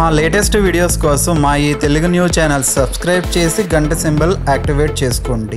మా latest videos కోసం మా ఈ తెలుగు న్యూస్ ఛానల్ సబ్స్క్రైబ్ చేసి గంట సింబల్ యాక్టివేట్ చేసుకోండి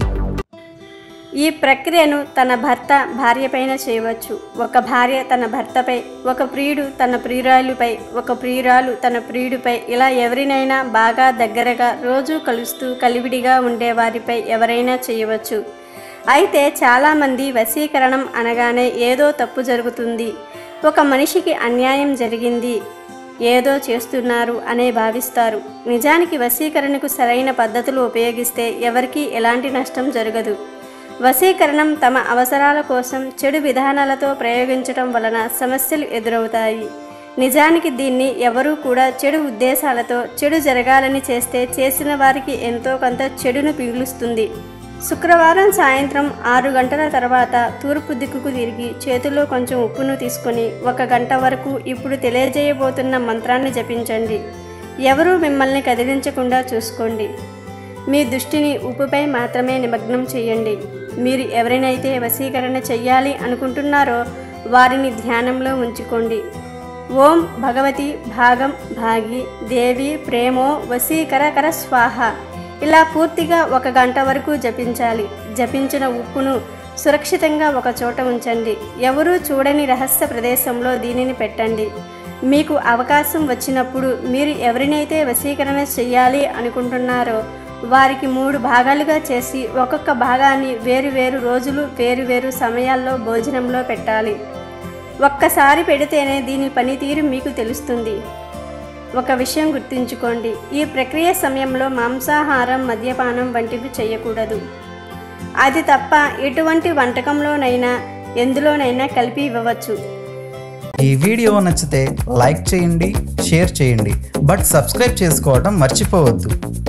ఈ ప్రక్రియను తన భర్త భార్యపైన చేయవచ్చు ఒక భార్య తన భర్తపై ఒక ప్రియుడు తన ప్రియురాలుపై ఒక ప్రియురాలు తన ప్రియుడిపై ఇలా ఎవరినైనా బాగా దగ్గరగా రోజు కలుస్తూ కలివిడిగా ఉండే వారిపై ఎవరైనా చేయవచ్చు అయితే చాలామంది వశీకరణం అనగానే ఏదో తప్పు జరుగుతుంది ఒక మనిషికి అన్యాయం జరిగింది ఏదో చేస్తున్నారు అనే భావిస్తారు నిజానికి వశీకరణకు సరైన పద్ధతులు ఉపయోగిస్తే ఎవరికీ ఎలాంటి నష్టం జరగదు వశీకరణం తమ అవసరాల కోసం చెడు విధానాలతో ప్రయోగించడం వలన సమస్యలు ఎదురవుతాయి నిజానికి దీన్ని ఎవరూ కూడా చెడు ఉద్దేశాలతో చెడు జరగాలని చేస్తే చేసిన వారికి ఎంతో కొంత చెడును పిగులుస్తుంది శుక్రవారం సాయంత్రం ఆరు గంటల తర్వాత తూర్పు దిక్కుకు తిరిగి చేతిలో కొంచెం ఉప్పును తీసుకొని ఒక గంట వరకు ఇప్పుడు తెలియజేయబోతున్న మంత్రాన్ని జపించండి ఎవరూ మిమ్మల్ని కదిలించకుండా చూసుకోండి మీ దృష్టిని ఉప్పుపై మాత్రమే నిమగ్నం చేయండి మీరు ఎవరినైతే వశీకరణ చెయ్యాలి అనుకుంటున్నారో వారిని ధ్యానంలో ఉంచుకోండి ఓం భగవతి భాగం భాగి దేవి ప్రేమో వశీకరకర స్వాహ ఇలా పూర్తిగా ఒక గంట వరకు జపించాలి జపించిన ఉప్పును సురక్షితంగా ఒక చోట ఉంచండి ఎవరూ చూడని రహస్య ప్రదేశంలో దీనిని పెట్టండి మీకు అవకాశం వచ్చినప్పుడు మీరు ఎవరినైతే వశీకరణ చెయ్యాలి అనుకుంటున్నారో వారికి మూడు భాగాలుగా చేసి ఒక్కొక్క భాగాన్ని వేరు వేరు రోజులు వేరు వేరు సమయాల్లో భోజనంలో పెట్టాలి ఒక్కసారి పెడితేనే దీని పనితీరు మీకు తెలుస్తుంది ఒక విషయం గుర్తుంచుకోండి ఈ ప్రక్రియ సమయంలో మాంసాహారం మద్యపానం వంటివి చేయకూడదు అది తప్ప ఎటువంటి వంటకంలోనైనా ఎందులోనైనా కలిపి ఇవ్వవచ్చు ఈ వీడియో నచ్చితే లైక్ చేయండి షేర్ చేయండి బట్ సబ్స్క్రైబ్ చేసుకోవడం మర్చిపోవద్దు